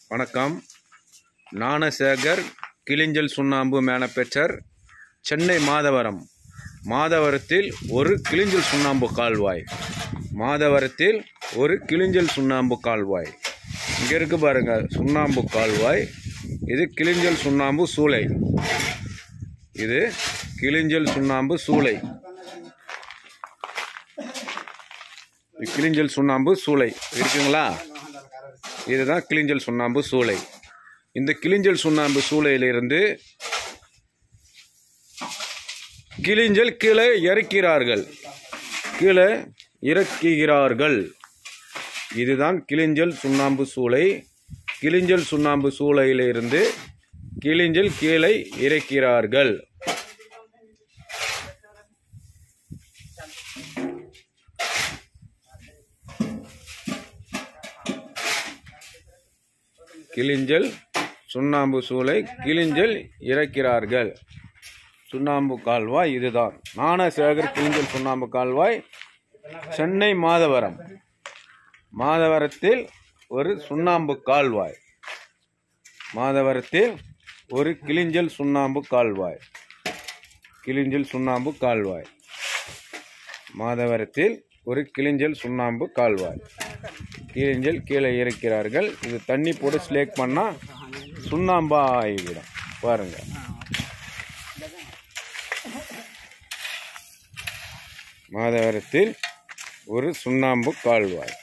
வணக்கம் ஞானசேகர் கிளிஞ்சல் சுண்ணாம்பு மேனுஃபேக்சர் சென்னை மாதவரம் மாதவரத்தில் ஒரு கிளிஞ்சல் சுண்ணாம்பு கால்வாய் மாதவரத்தில் ஒரு கிளிஞ்சல் சுண்ணாம்பு கால்வாய் இங்கே இருக்கு பாருங்க சுண்ணாம்பு கால்வாய் இது கிளிஞ்சல் சுண்ணாம்பு சூளை இது கிளிஞ்சல் சுண்ணாம்பு சூளை இது கிளிஞ்சல் சுண்ணாம்பு சூளை இருக்குங்களா இதுதான் கிளிஞ்சல் சுண்ணாம்பு சூளை இந்த கிளிஞ்சல் சுண்ணாம்பு சூளையிலிருந்து கிளிஞ்சல் கீழே இறக்கிறார்கள் கீழே இறக்குகிறார்கள் இதுதான் கிளிஞ்சல் சுண்ணாம்பு சூளை கிளிஞ்சல் சுண்ணாம்பு சூளையிலிருந்து கிளிஞ்சல் கீழே இறக்கிறார்கள் கிளிஞ்சல் சுண்ணாம்பு சூளை கிளிஞ்சல் இறக்கிறார்கள் சுண்ணாம்பு கால்வாய் இதுதான் ஞானசேகர் கிளிஞ்சல் சுண்ணாம்பு கால்வாய் சென்னை மாதவரம் மாதவரத்தில் ஒரு சுண்ணாம்பு கால்வாய் மாதவரத்தில் ஒரு கிளிஞ்சல் சுண்ணாம்பு கால்வாய் கிளிஞ்சல் சுண்ணாம்பு கால்வாய் மாதவரத்தில் ஒரு கிளிஞ்சல் சுண்ணாம்பு கால்வாய் கிளிஞ்சல் கீழே இறக்கிறார்கள் இது தண்ணி போட்டு ஸ்லேக் பண்ணால் சுண்ணாம்பா ஆகிவிடும் பாருங்க மாதவரத்தில் ஒரு சுண்ணாம்பு கால்வாய்